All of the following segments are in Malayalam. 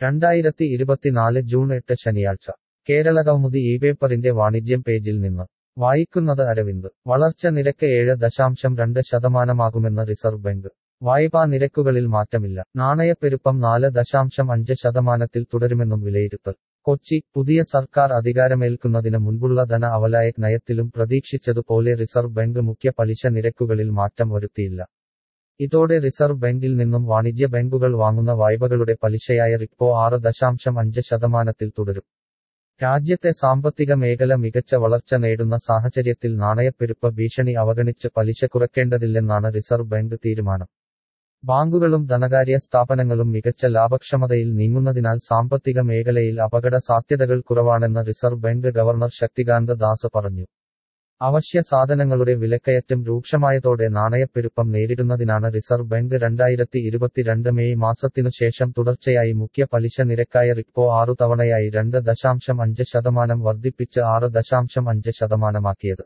രണ്ടായിരത്തി ഇരുപത്തിനാല് ജൂൺ എട്ട് ശനിയാഴ്ച കേരളകൗമുദി ഈ പേപ്പറിന്റെ വാണിജ്യം പേജിൽ നിന്ന് വായിക്കുന്നത് അരവിന്ദ് വളർച്ച നിരക്ക് ഏഴ് ദശാംശം രണ്ട് ശതമാനമാകുമെന്ന് റിസർവ് ബാങ്ക് വായ്പാ നിരക്കുകളിൽ മാറ്റമില്ല നാണയപ്പെരുപ്പം നാല് ദശാംശം അഞ്ച് ശതമാനത്തിൽ തുടരുമെന്നും വിലയിരുത്തൽ കൊച്ചി പുതിയ സർക്കാർ അധികാരമേൽക്കുന്നതിന് മുൻപുള്ള ധന അവലായക് നയത്തിലും പ്രതീക്ഷിച്ചതുപോലെ റിസർവ് ബാങ്ക് മുഖ്യ പലിശ നിരക്കുകളിൽ മാറ്റം വരുത്തിയില്ല ഇതോടെ റിസർവ് ബാങ്കിൽ നിന്നും വാണിജ്യ ബാങ്കുകൾ വാങ്ങുന്ന വായ്പകളുടെ പലിശയായ റിപ്പോ ആറ് ദശാംശം അഞ്ച് ശതമാനത്തിൽ തുടരും രാജ്യത്തെ സാമ്പത്തിക മേഖല മികച്ച വളർച്ച നേടുന്ന സാഹചര്യത്തിൽ നാണയപ്പെരുപ്പ ഭീഷണി അവഗണിച്ച് പലിശ കുറയ്ക്കേണ്ടതില്ലെന്നാണ് റിസർവ് ബാങ്ക് തീരുമാനം ബാങ്കുകളും ധനകാര്യ സ്ഥാപനങ്ങളും മികച്ച ലാഭക്ഷമതയിൽ നീങ്ങുന്നതിനാൽ സാമ്പത്തിക മേഖലയിൽ അപകട സാധ്യതകൾ കുറവാണെന്ന് reserve bank governor Shaktikanta Das പറഞ്ഞു അവശ്യ സാധനങ്ങളുടെ വിലക്കയറ്റം രൂക്ഷമായതോടെ നാണയപ്പെരുപ്പം നേരിടുന്നതിനാണ് റിസർവ് ബാങ്ക് രണ്ടായിരത്തി ഇരുപത്തിരണ്ട് മെയ് മാസത്തിനു ശേഷം തുടർച്ചയായി മുഖ്യ പലിശ നിരക്കായ റിപ്പോ ആറു തവണയായി രണ്ട് ദശാംശം അഞ്ച് ശതമാനം വർദ്ധിപ്പിച്ച് ആറ് ദശാംശം അഞ്ച് ശതമാനമാക്കിയത്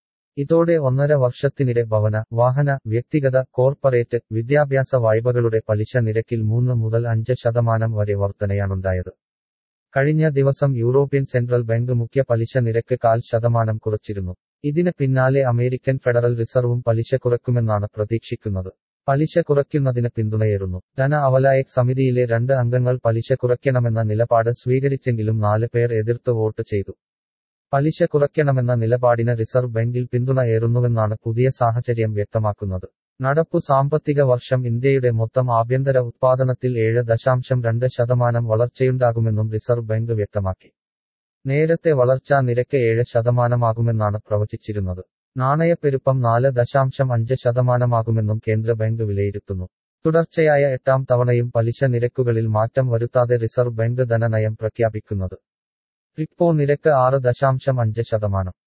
ഇതോടെ ഒന്നര വർഷത്തിനിടെ ഭവന വാഹന വ്യക്തിഗത കോർപ്പറേറ്റ് വിദ്യാഭ്യാസ വായ്പകളുടെ പലിശ നിരക്കിൽ മൂന്ന് മുതൽ അഞ്ച് ശതമാനം വരെ വർധനയാണുണ്ടായത് കഴിഞ്ഞ ദിവസം യൂറോപ്യൻ സെൻട്രൽ ബാങ്ക് മുഖ്യ പലിശ നിരക്ക് കാൽ ശതമാനം കുറച്ചിരുന്നു ഇതിന് പിന്നാലെ അമേരിക്കൻ ഫെഡറൽ റിസർവും പലിശ കുറയ്ക്കുമെന്നാണ് പ്രതീക്ഷിക്കുന്നത് പലിശ കുറയ്ക്കുന്നതിന് പിന്തുണയേറുന്നു ധന അവലായക് സമിതിയിലെ രണ്ട് അംഗങ്ങൾ പലിശ കുറയ്ക്കണമെന്ന നിലപാട് സ്വീകരിച്ചെങ്കിലും നാല് പേർ എതിർത്ത് വോട്ട് ചെയ്തു പലിശ കുറയ്ക്കണമെന്ന നിലപാടിന് റിസർവ് ബാങ്കിൽ പിന്തുണ ഏറുന്നുവെന്നാണ് പുതിയ സാഹചര്യം വ്യക്തമാക്കുന്നത് നടപ്പു സാമ്പത്തിക വർഷം ഇന്ത്യയുടെ മൊത്തം ആഭ്യന്തര ഉത്പാദനത്തിൽ ഏഴ് ദശാംശം രണ്ട് ശതമാനം വളർച്ചയുണ്ടാകുമെന്നും റിസർവ് ബാങ്ക് വ്യക്തമാക്കി നേരത്തെ വളർച്ചാ നിരക്ക് ഏഴ് ശതമാനമാകുമെന്നാണ് പ്രവചിച്ചിരുന്നത് നാണയപ്പെരുപ്പം നാല് ദശാംശം അഞ്ച് ശതമാനമാകുമെന്നും കേന്ദ്ര ബാങ്ക് വിലയിരുത്തുന്നു തുടർച്ചയായ എട്ടാം തവണയും പലിശ നിരക്കുകളിൽ മാറ്റം വരുത്താതെ റിസർവ് ബാങ്ക് ധനനയം പ്രഖ്യാപിക്കുന്നത് റിപ്പോ നിരക്ക് ആറ് ദശാംശം അഞ്ച് ശതമാനം